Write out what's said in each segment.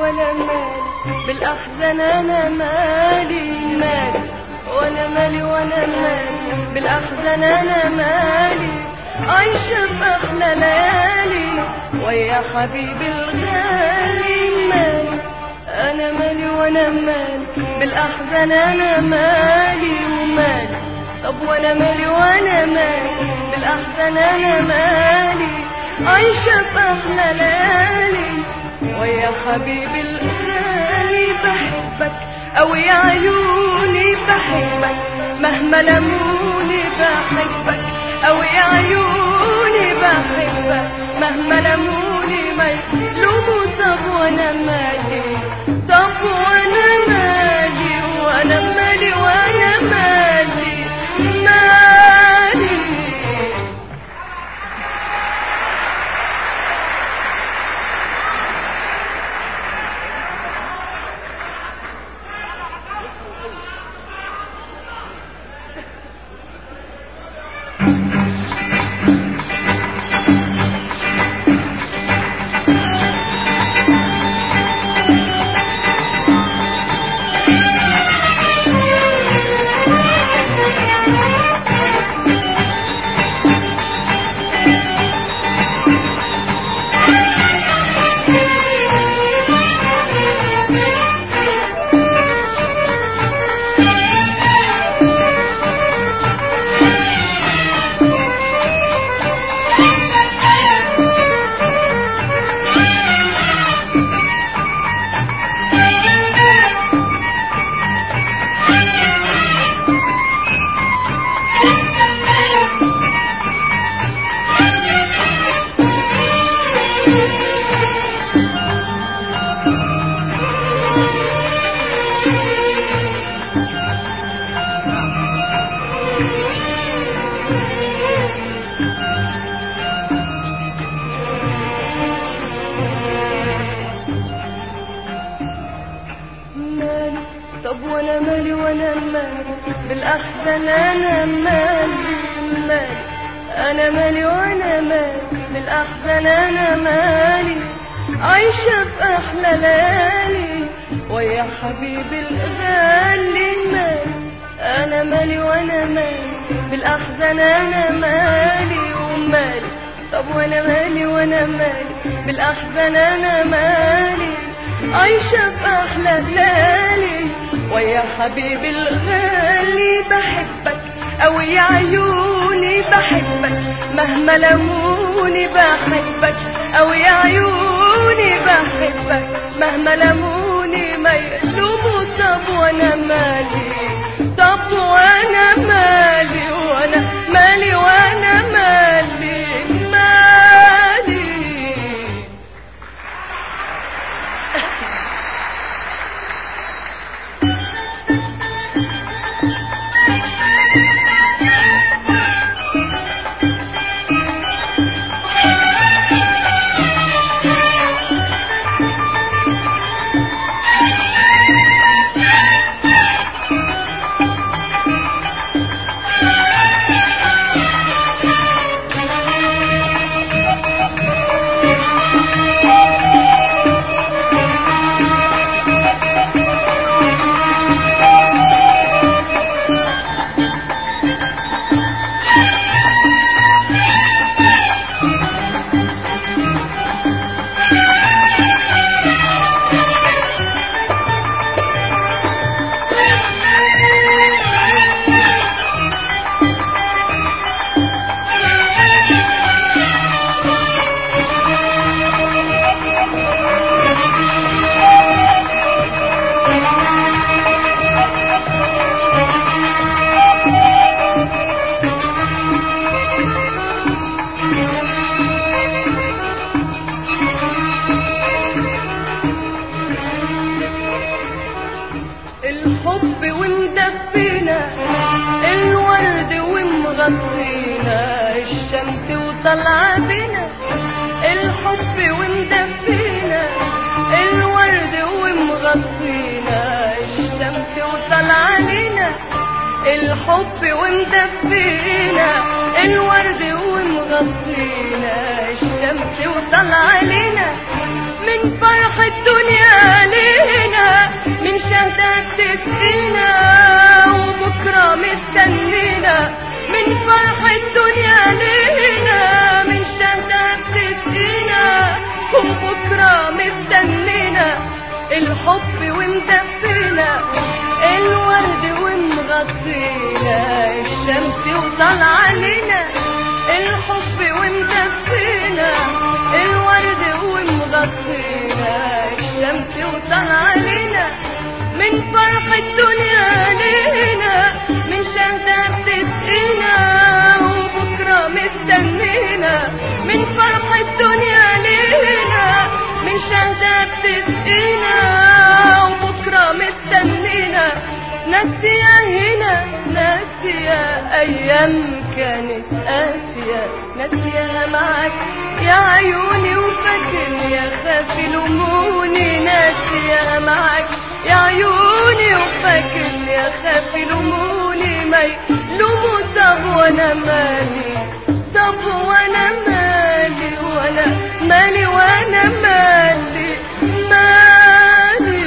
ولا مالي بالأحزان أنا مالي مالي ولا مالي ولا مالي بالأحزان أنا مالي عايشة في أحلى ليالي ويا حبيبي الغالي مالي أنا مالي وأنا مالي بالأحزان أنا مالي ومالي طب وأنا مالي وأنا مالي بالأحزان أنا مالي عايشة في أحلى ليالي ويا حبيبي الغالي بحبك أو يا عيوني بحبك مهما لموني بحبك أو يا عيوني بحبك مهما لموني ما يلوموا طب وأنا مالي طب وأنا مالي وأنا مالي وأنا مالي مالي مالي طب وانا مالي وانا مالي بالاحزان انا مالي مالي انا مالي وانا مالي بالاحزان انا مالي عايشة في احلى ليالي ويا حبيبي الغالي مالي انا مالي وانا مالي بالاحزان انا مالي ومالي طب وانا مالي وانا مالي بالاحزان انا مالي عايشة في أحلى ليالي ويا حبيبي الغالي بحبك أو يا عيوني بحبك مهما لموني بحبك أو يا عيوني بحبك مهما لموني ما يلوموا طب وأنا مالي طب وأنا مالي وأنا مالي وأنا مالي مالي الحب ومدفينا الورد ومغطينا الشمس وطلع بنا الحب ومدفينا الورد ومغطينا الشمس وطلع لنا الحب ومدفينا الورد ومغطينا الشمس وطلع لنا من فرح الدنيا الحب ومدفينا الورد ومغطينا الشمس وطلع علينا الحب ومدفينا الورد ومغطينا الشمس وطلع علينا من فرح الدنيا لينا من شهدة بتسقينا وبكرة مستنينا من فرح الدنيا لينا من شهدة بتسقينا وبكرة مستنينا ناسية هنا ناسية أيام كانت قاسية ناسية معاك يا عيوني وفاكر يا خافي لموني ناسية معاك يا عيوني وفاكر يا خافي لموني ما يلوموا طب وانا مالي طب وانا مالي وانا مالي وانا مالي مالي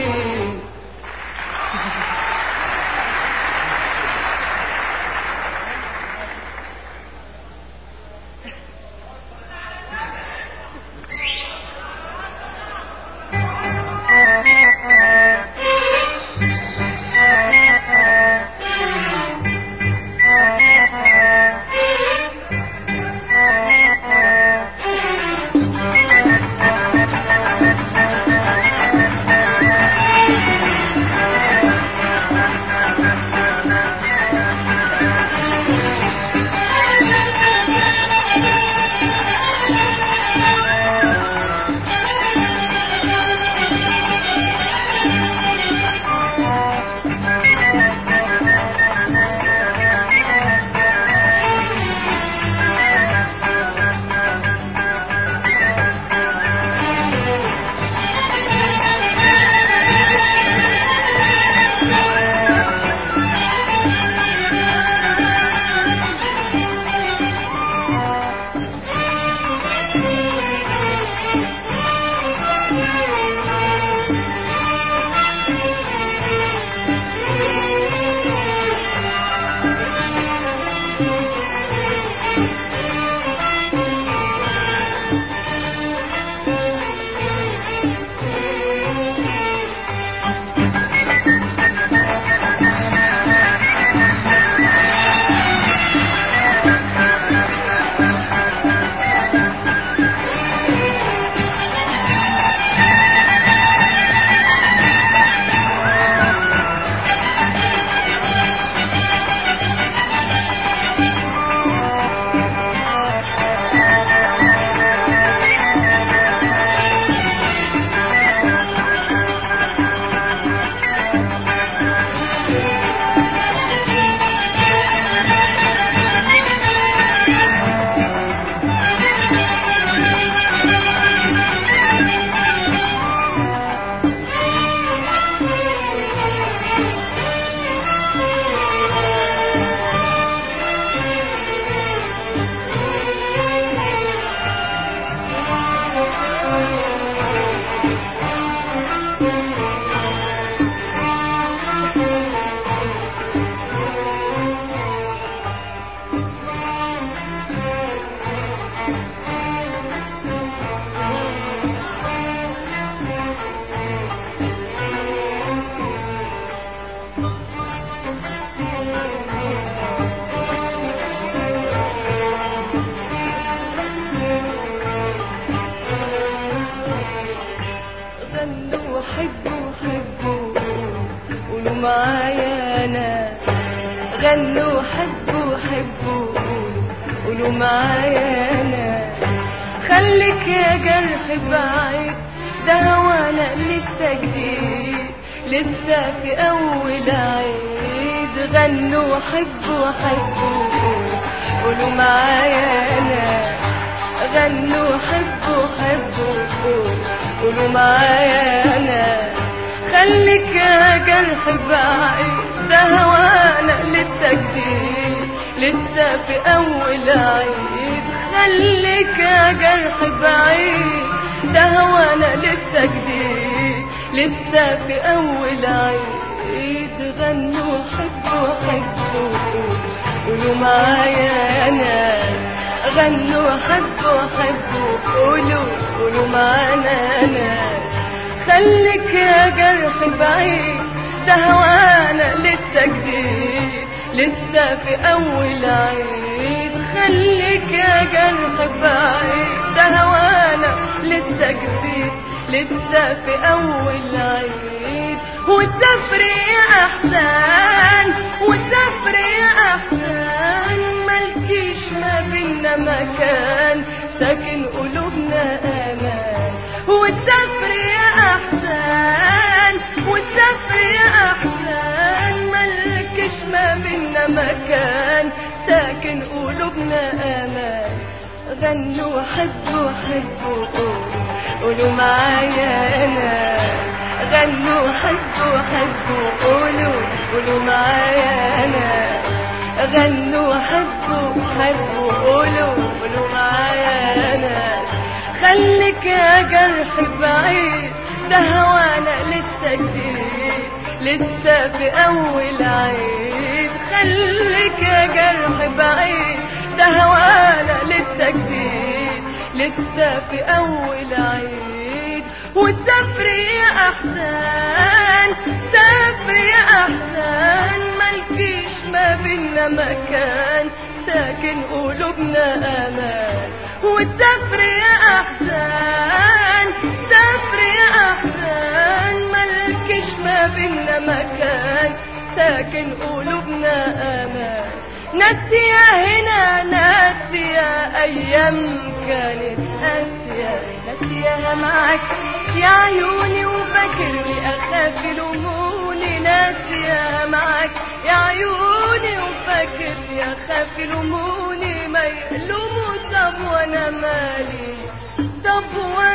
غنوا حبوا حبوا قولوا معايا انا غنوا حبوا حبوا قولوا معايا انا خليك يا جرح بعيد ده وانا لسه جديد لسه في اول عيد غنوا حبوا حبوا قولوا معايا انا غنوا حبوا حبوا قولوا معايا انا خليك يا جرح بعيد ده هوانا لسه جديد لسه في اول عيد خليك يا جرح بعيد ده هوانا لسه جديد لسه في اول عيد غنوا حبوا حبوا قولوا معايا انا غنوا حبوا حبوا قولوا قولوا معانا انا خليك جرح بعيد ده هوانا لسه جديد لسه في اول عيد خليك يا جرح بعيد ده هوانا لسه جديد لسه في اول عيد والتفريق احسن والتفريق احسن ملكيش ما بينا مكان ساكن قلوبنا امان والتفريق احسن والتفريق احسن ملكيش ما بينا مكان ساكن قلوبنا امان غنوا حبوا حبوا قولوا قولوا معايا انا غنوا حبوا حبوا قولوا قولوا معايا انا غنوا حبوا حبوا قولوا قولوا معايا انا خليك يا جرح بعيد ده هوانا لسه جديد لسه في اول عيد خليك يا جرح بعيد ده هوانا لسه جديد لسه في اول عيد والتفريق احسن تفريق احسن ملكيش ما بينا مكان ساكن قلوبنا امان والتفريق احسن تفريق احسن ملكيش ما بينا مكان ساكن قلوبنا امان ناسية هنا ناسية ايام كانت قاسية ناسيها معاك يا عيوني وفاكرني اخاف يلوموني ناسية معاك يا عيوني وفاكرني اخاف يلوموني ما يلوموا طب وانا مالي طب وانا